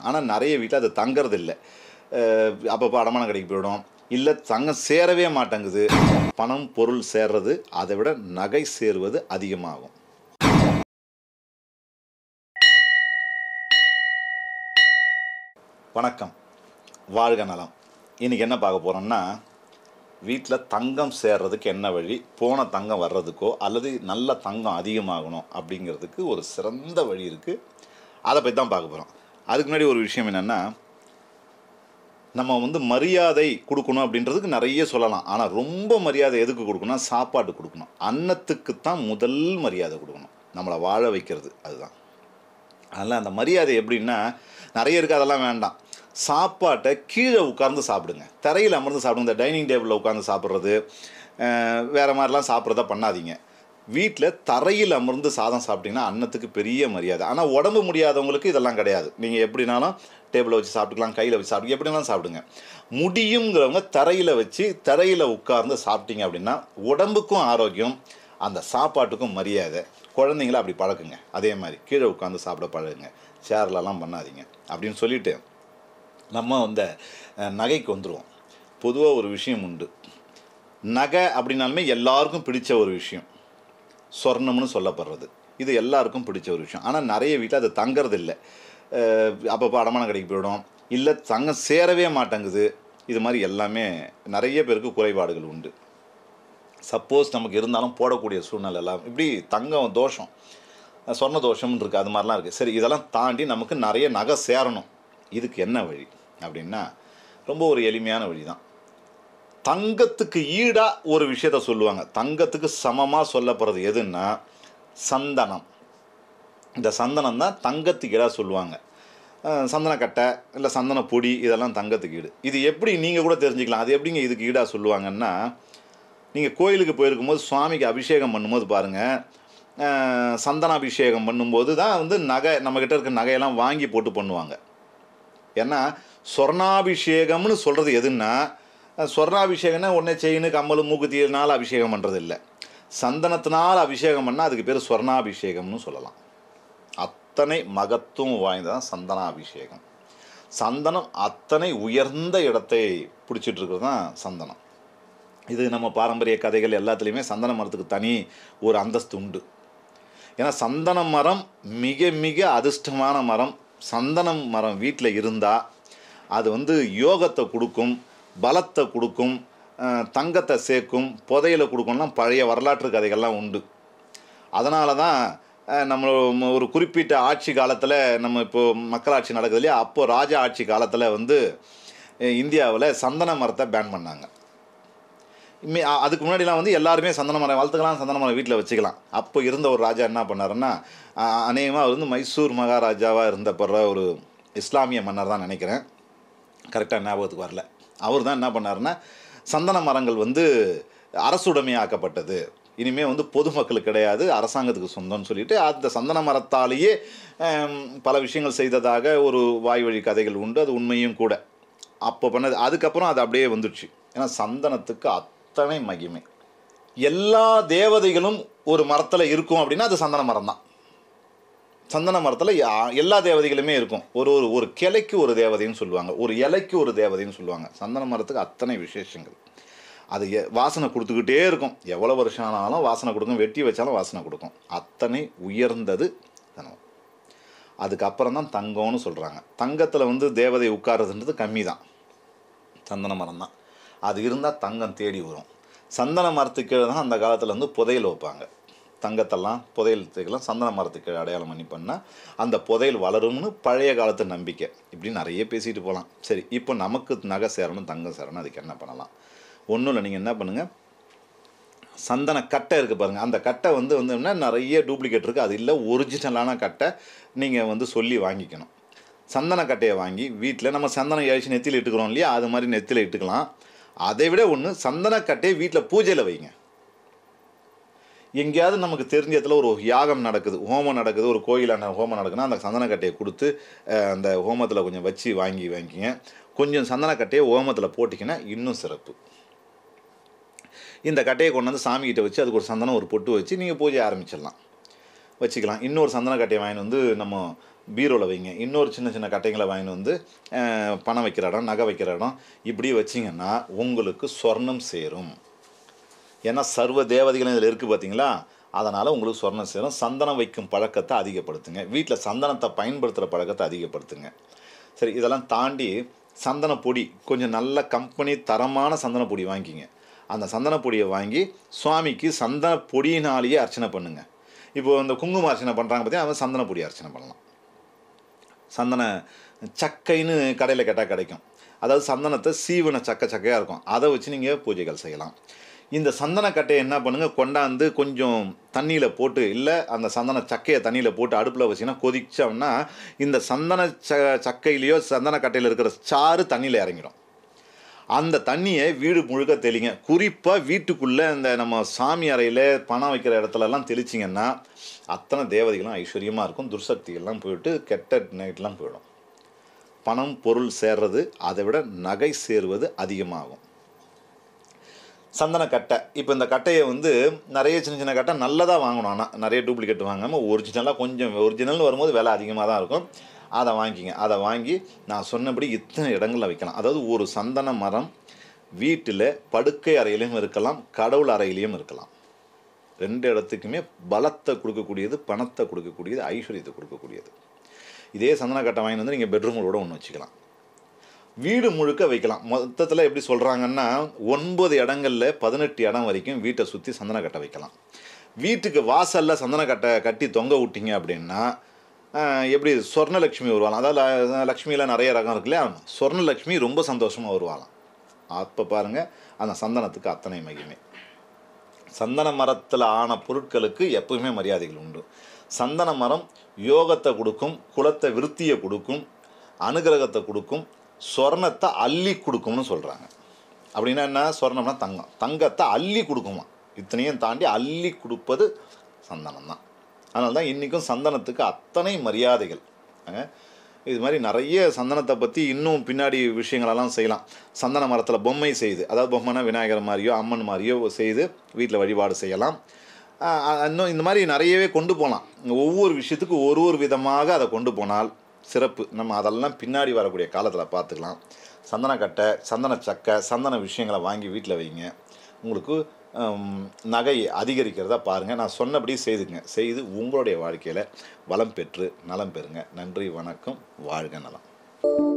ஆனால் நிறைய வீட்டில் அது தங்கறது இல்லை அப்பப்போ அடமானம் கடைக்கு போயிடும் இல்லை தங்கம் சேரவே மாட்டேங்குது பணம் பொருள் சேர்றது அதை விட நகை சேருவது அதிகமாகும் வணக்கம் வாழ்க நலம் இன்றைக்கி என்ன பார்க்க போகிறோம்னா வீட்டில் தங்கம் சேர்றதுக்கு என்ன வழி போன தங்கம் வர்றதுக்கோ அல்லது நல்ல தங்கம் அதிகமாகணும் அப்படிங்கிறதுக்கு ஒரு சிறந்த வழி இருக்குது அதை பற்றி தான் பார்க்க போகிறோம் அதுக்கு முன்னாடி ஒரு விஷயம் என்னென்னா நம்ம வந்து மரியாதை கொடுக்கணும் அப்படின்றதுக்கு நிறைய சொல்லலாம் ஆனால் ரொம்ப மரியாதை எதுக்கு கொடுக்கணும் சாப்பாடு கொடுக்கணும் அன்னத்துக்கு தான் முதல் மரியாதை கொடுக்கணும் நம்மளை வாழ வைக்கிறது அதுதான் அதனால் அந்த மரியாதை எப்படின்னா நிறைய இருக்குது அதெல்லாம் வேண்டாம் சாப்பாட்டை கீழே உட்கார்ந்து சாப்பிடுங்க தரையில் அமர்ந்து சாப்பிடுங்க இந்த டைனிங் டேபிளில் உட்காந்து சாப்பிட்றது வேறு மாதிரிலாம் சாப்பிட்றத பண்ணாதீங்க வீட்டில் தரையில் அமர்ந்து சாதம் சாப்பிட்டீங்கன்னா அன்னத்துக்கு பெரிய மரியாதை ஆனால் உடம்பு முடியாதவங்களுக்கு இதெல்லாம் கிடையாது நீங்கள் எப்படினாலும் டேபிளில் வச்சு சாப்பிட்டுக்கலாம் கையில் வச்சு சாப்பிட்டு எப்படினாலும் சாப்பிடுங்க முடியுங்கிறவங்க தரையில் வச்சு தரையில் உட்கார்ந்து சாப்பிட்டீங்க அப்படின்னா உடம்புக்கும் ஆரோக்கியம் அந்த சாப்பாட்டுக்கும் மரியாதை குழந்தைங்கள அப்படி பழக்குங்க அதே மாதிரி கீழே உட்காந்து சாப்பிட பழகுங்க சேர்லலாம் பண்ணாதீங்க அப்படின்னு சொல்லிவிட்டு நம்ம இந்த நகைக்கு வந்துடுவோம் பொதுவாக ஒரு விஷயம் உண்டு நகை அப்படின்னாலுமே எல்லாருக்கும் பிடிச்ச ஒரு விஷயம் சொர்ணம்னு சொல்லப்படுறது இது எல்லாருக்கும் பிடிச்ச ஒரு விஷயம் ஆனால் நிறைய வீட்டில் அது தங்கறது இல்லை அப்பப்போ அடமானம் கடைக்கு போயிடும் இல்லை தங்கம் சேரவே மாட்டேங்குது இது மாதிரி எல்லாமே நிறைய பேருக்கு குறைபாடுகள் உண்டு சப்போஸ் நமக்கு இருந்தாலும் போடக்கூடிய சூழ்நிலை எல்லாம் இப்படி தங்கம் தோஷம் சொர்ண தோஷம்னு இருக்குது அது மாதிரிலாம் இருக்குது சரி இதெல்லாம் தாண்டி நமக்கு நிறைய நகை சேரணும் இதுக்கு என்ன வழி அப்படின்னா ரொம்ப ஒரு எளிமையான வழி தான் தங்கத்துக்கு ஈடாக ஒரு விஷயத்த சொல்லுவாங்க தங்கத்துக்கு சமமாக சொல்லப்படுறது எதுன்னா சந்தனம் இந்த சந்தனம் தான் தங்கத்துக்கு ஈடாக சொல்லுவாங்க சந்தனக்கட்டை இல்லை சந்தன பொடி இதெல்லாம் தங்கத்துக்கு ஈடு இது எப்படி நீங்கள் கூட தெரிஞ்சுக்கலாம் அது எப்படிங்க இதுக்கு ஈடாக சொல்லுவாங்கன்னா நீங்கள் கோயிலுக்கு போயிருக்கும்போது சுவாமிக்கு அபிஷேகம் பண்ணும்போது பாருங்கள் சந்தனாபிஷேகம் பண்ணும்போது தான் வந்து நகை நம்மக்கிட்ட இருக்க நகையெல்லாம் வாங்கி போட்டு பண்ணுவாங்க ஏன்னா சொர்ணாபிஷேகம்னு சொல்கிறது எதுன்னா சொர்ணாபிஷேகம்னா உடனே செயின் கம்மல் மூக்குத்தியினால் அபிஷேகம் பண்ணுறது இல்லை சந்தனத்தினால் அபிஷேகம் பண்ணால் அதுக்கு பேர் சொர்ணாபிஷேகம்னு சொல்லலாம் அத்தனை மகத்துவம் வாய்ந்ததான் சந்தனாபிஷேகம் சந்தனம் அத்தனை உயர்ந்த இடத்தை பிடிச்சிட்டு இருக்கிறது தான் சந்தனம் இது நம்ம பாரம்பரிய கதைகள் எல்லாத்துலேயுமே சந்தன மரத்துக்கு தனி ஒரு அந்தஸ்து உண்டு ஏன்னா சந்தன மரம் மிக மிக அதிர்ஷ்டமான மரம் சந்தனம் மரம் வீட்டில் இருந்தால் அது வந்து யோகத்தை கொடுக்கும் பலத்தை கொடுக்கும் தங்கத்தை சேர்க்கும் புதையில கொடுக்கும்லாம் பழைய வரலாற்று கதைகள்லாம் உண்டு அதனால தான் நம்ம ஒரு குறிப்பிட்ட ஆட்சி காலத்தில் நம்ம இப்போது மக்களாட்சி நடக்குது இல்லையா அப்போது ராஜா ஆட்சி காலத்தில் வந்து இந்தியாவில் சந்தன மரத்தை பேன் பண்ணாங்க அதுக்கு முன்னாடிலாம் வந்து எல்லாருமே சந்தன மரம் வளர்த்துக்கலாம் சந்தன மரம் வீட்டில் வச்சுக்கலாம் அப்போ இருந்த ஒரு ராஜா என்ன பண்ணாருன்னா அநேகமாக அவர் வந்து மைசூர் மகாராஜாவாக இருந்தப்படுற ஒரு இஸ்லாமிய மன்னர் தான் நினைக்கிறேன் கரெக்டாக ஞாபகத்துக்கு வரல அவர் தான் என்ன பண்ணாருன்னா சந்தன மரங்கள் வந்து அரசுடைமையாக்கப்பட்டது இனிமேல் வந்து பொதுமக்களுக்கு கிடையாது அரசாங்கத்துக்கு சொந்தம்னு சொல்லிட்டு அந்த சந்தன மரத்தாலேயே பல விஷயங்கள் செய்ததாக ஒரு வாய் வழி கதைகள் உண்டு அது உண்மையும் கூட அப்போ பண்ணது அதுக்கப்புறம் அது அப்படியே வந்துடுச்சு ஏன்னா சந்தனத்துக்கு அத்தனை மகிமை எல்லா தேவதைகளும் ஒரு மரத்தில் இருக்கும் அப்படின்னா அது சந்தன மரம் தான் சந்தன மரத்தில் எல்லா தேவதைகளுமே இருக்கும் ஒரு ஒரு ஒரு கிளைக்கு ஒரு தேவதைன்னு சொல்லுவாங்க ஒரு இலைக்கு ஒரு தேவதைன்னு சொல்லுவாங்க சந்தன மரத்துக்கு அத்தனை விசேஷங்கள் அது வாசனை கொடுத்துக்கிட்டே இருக்கும் எவ்வளோ வருஷம் ஆனாலும் வாசனை கொடுக்கும் வெட்டி வச்சாலும் வாசனை கொடுக்கும் அத்தனை உயர்ந்தது தனம் அதுக்கப்புறம் தான் தங்கம்னு சொல்கிறாங்க தங்கத்தில் வந்து தேவதை உட்கார்றதுன்றது கம்மி தான் சந்தன மரம் தான் அது இருந்தால் தங்கம் தேடி வரும் சந்தன மரத்துக்கு கீழே தான் அந்த காலத்தில் வந்து புதையல் வைப்பாங்க தங்கத்தெல்லாம் புதையல் சந்தன மரத்துக்கு அடையாளம் பண்ணி பண்ணால் அந்த புதையல் வளரும்னு பழைய காலத்து நம்பிக்கை இப்படி நிறைய பேசிட்டு போகலாம் சரி இப்போ நமக்கு நகை சேரணும் தங்கம் சேரணும் அதுக்கு என்ன பண்ணலாம் ஒன்றும் இல்லை நீங்கள் என்ன பண்ணுங்கள் சந்தன கட்டை இருக்குது பாருங்கள் அந்த கட்டை வந்து வந்து நிறைய டூப்ளிகேட் இருக்குது அது இல்லை ஒரிஜினலான கட்டை நீங்கள் வந்து சொல்லி வாங்கிக்கணும் சந்தன கட்டையை வாங்கி வீட்டில் நம்ம சந்தனம் இழைச்சி நெத்தியில் இட்டுக்கிறோம் இல்லையா அது மாதிரி நெத்தியில் இட்டுக்கலாம் அதை விட ஒன்று சந்தன கட்டையை வீட்டில் பூஜையில் வைங்க எங்கேயாவது நமக்கு தெரிஞ்ச இடத்துல ஒரு யாகம் நடக்குது ஹோமம் நடக்குது ஒரு கோயிலான ஹோமம் நடக்குதுன்னா அந்த சந்தனக்கட்டையை கொடுத்து அஹ், அந்த ஹோமத்தில் கொஞ்சம் வச்சு வாங்கி வாங்கிங்க கொஞ்சம் சந்தனக்கட்டையை ஹோமத்தில் போட்டிங்கன்னா இன்னும் சிறப்பு இந்த கட்டையை கொண்டு வந்து சாமிகிட்ட வச்சு அதுக்கு ஒரு சந்தனம் ஒரு பொட்டு வச்சு நீங்கள் பூஜை ஆரம்பிச்சிடலாம் வச்சுக்கலாம் இன்னொரு சந்தன கட்டையை வாங்கிட்டு வந்து நம்ம பீரோவில் வைங்க இன்னொரு சின்ன சின்ன கட்டைங்களை வாங்கிட்டு வந்து அஹ், பணம் வைக்கிற இடம் நகை வைக்கிற இடம் இப்படி வச்சிங்கன்னா உங்களுக்கு சொர்ணம் சேரும் ஏன்னா சர்வ தேவதைகளும் இதில் இருக்குது பார்த்தீங்களா அதனால் உங்களுக்கு சொர்ணம் சேரும் சந்தனம் வைக்கும் பழக்கத்தை அதிகப்படுத்துங்க வீட்டில் சந்தனத்தை பயன்படுத்துகிற பழக்கத்தை அதிகப்படுத்துங்க சரி இதெல்லாம் தாண்டி சந்தன பொடி கொஞ்சம் நல்ல கம்பெனி தரமான சந்தன பொடி வாங்கிக்கிங்க அந்த சந்தன பொடியை வாங்கி சுவாமிக்கு சந்தன பொடியினாலேயே அர்ச்சனை பண்ணுங்க இப்போ இந்த குங்கும அர்ச்சனை பண்ணுறாங்க பார்த்தீங்கன்னா அவன் சந்தன பொடி அர்ச்சனை பண்ணலாம் சந்தன சக்கைன்னு கடையில் கேட்டால் கிடைக்கும் அதாவது சந்தனத்தை சீவன சக்க சக்கையாக இருக்கும் அதை வச்சு நீங்கள் பூஜைகள் செய்யலாம் இந்த சந்தன கட்டையை என்ன பண்ணுங்கள் கொண்டாந்து கொஞ்சம் தண்ணியில் போட்டு இல்லை அந்த சந்தன சக்கையை தண்ணியில் போட்டு அடுப்பில் வச்சிங்கன்னா கொதிச்சோம்னா இந்த சந்தன ச சக்கையிலையோ சந்தன கட்டையில் இருக்கிற சாறு தண்ணியில் இறங்கிடும் அந்த தண்ணியை வீடு முழுக்க தெளிங்க குறிப்பாக வீட்டுக்குள்ளே இந்த நம்ம சாமி அறையில் பணம் வைக்கிற இடத்துலலாம் தெளிச்சிங்கன்னா அத்தனை தேவதைகளும் ஐஸ்வர்யமாக இருக்கும் துர்சக்திகள்லாம் போயிட்டு கெட்ட நைட்லாம் போயிடும் பணம் பொருள் சேர்றது அதை விட நகை சேர்வது அதிகமாகும் சந்தன கட்டை இப்போ இந்த கட்டையை வந்து நிறைய சின்ன சின்ன கட்டை நல்லதாக வாங்கணும் ஆனால் நிறைய டூப்ளிகேட் வாங்காமல் ஒரிஜினலாக கொஞ்சம் ஒரிஜினல் வரும்போது விலை அதிகமாக தான் இருக்கும் அதை வாங்கிங்க அதை வாங்கி நான் சொன்னபடி இத்தனை இடங்களில் வைக்கலாம் அதாவது ஒரு சந்தன மரம் வீட்டில் படுக்கை அறையிலையும் இருக்கலாம் கடவுள் அறையிலையும் இருக்கலாம் ரெண்டு இடத்துக்குமே பலத்தை கொடுக்கக்கூடியது பணத்தை கொடுக்கக்கூடியது ஐஸ்வர்யத்தை கொடுக்கக்கூடியது இதே சந்தன கட்டை வாங்கி வந்து நீங்கள் பெட்ரூமோட ஒன்று வச்சுக்கலாம் வீடு முழுக்க வைக்கலாம் மொத்தத்தில் எப்படி சொல்கிறாங்கன்னா ஒன்பது இடங்களில் பதினெட்டு இடம் வரைக்கும் வீட்டை சுற்றி சந்தன கட்டை வைக்கலாம் வீட்டுக்கு வாசலில் சந்தன கட்டை கட்டி தொங்க விட்டீங்க அப்படின்னா ஆஹ், எப்படி சொர்ணலக்ஷ்மி வருவாளாம் அதாவது ல- லக்ஷ்மியில் நிறைய ரகம் இருக்கு இல்லையா சொர்ணலக்ஷ்மி ரொம்ப சந்தோஷமாக வருவாளாம் அப்போ பாருங்கள் அந்த சந்தனத்துக்கு அத்தனை மகிமை சந்தன மரத்தில் ஆன பொருட்களுக்கு எப்பவுமே மரியாதைகள் உண்டு சந்தன மரம் யோகத்தை கொடுக்கும் குலத்தை விருத்தியை கொடுக்கும் அனுகிரகத்தை கொடுக்கும் சொர்ணத்தை அள்ளி கொடுக்கும்னு சொல்கிறாங்க அப்படின்னா என்ன சொர்ணம்னா தங்கம் தங்கத்தை அள்ளி கொடுக்குமா இத்தனையும் தாண்டி அள்ளி கொடுப்பது சந்தனம் தான் அதனால தான் இன்றைக்கும் சந்தனத்துக்கு அத்தனை மரியாதைகள் ஆக, இது மாதிரி நிறைய சந்தனத்தை பற்றி இன்னும் பின்னாடி விஷயங்களெல்லாம் செய்யலாம் சந்தன மரத்தில் பொம்மை செய்து அதாவது பொம்மைனா விநாயகர் மாதிரியோ அம்மன் மாதிரியோ செய்து வீட்டில் வழிபாடு செய்யலாம் ஆஹ் அஹ் இன்னும் இந்த மாதிரி நிறையவே கொண்டு போகலாம் ஒவ்வொரு விஷயத்துக்கு ஒரு ஒரு விதமாக அதை கொண்டு போனால் சிறப்பு நம்ம அதெல்லாம் பின்னாடி வரக்கூடிய காலத்தில் பார்த்துக்கலாம் சந்தனக்கட்டை சந்தன சக்கை சந்தன விஷயங்களை வாங்கி வீட்டில் வைங்க உங்களுக்கு ஹம், நகை அதிகரிக்கிறதா பாருங்கள் நான் சொன்னபடி செய்துங்க செய்து உங்களுடைய வாழ்க்கையில் வளம் பெற்று நலம் பெறுங்க நன்றி வணக்கம் வாழ்க நலம்